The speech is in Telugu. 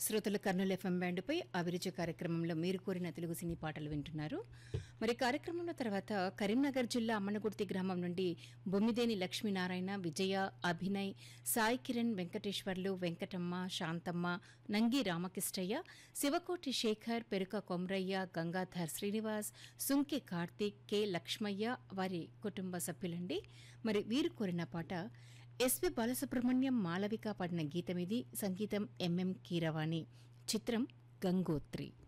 శ్రోతలు కర్నూలు ఎఫ్ఎం బ్యాండ్పై అభిరుచి కార్యక్రమంలో మీరు కోరిన తెలుగు సినీ పాటలు వింటున్నారు మరి కార్యక్రమంలో తర్వాత కరీంనగర్ జిల్లా అమ్మనగుర్తి గ్రామం నుండి బొమ్మిదేని లక్ష్మీనారాయణ విజయ అభినయ్ సాయి కిరణ్ వెంకటేశ్వర్లు వెంకటమ్మ శాంతమ్మ నంగి రామకృష్ణయ్య శివకోటి శేఖర్ పెరుక కొమరయ్య గంగాధర్ శ్రీనివాస్ సుంకి కార్తీక్ కె లక్ష్మయ్య వారి కుటుంబ సభ్యులండి మరి వీరు కోరిన పాట ఎస్పి బాలసుబ్రహ్మణ్యం మాలవిక పాడిన గీతం ఇది సంగీతం ఎంఎం కీరవాణి చిత్రం గంగోత్రి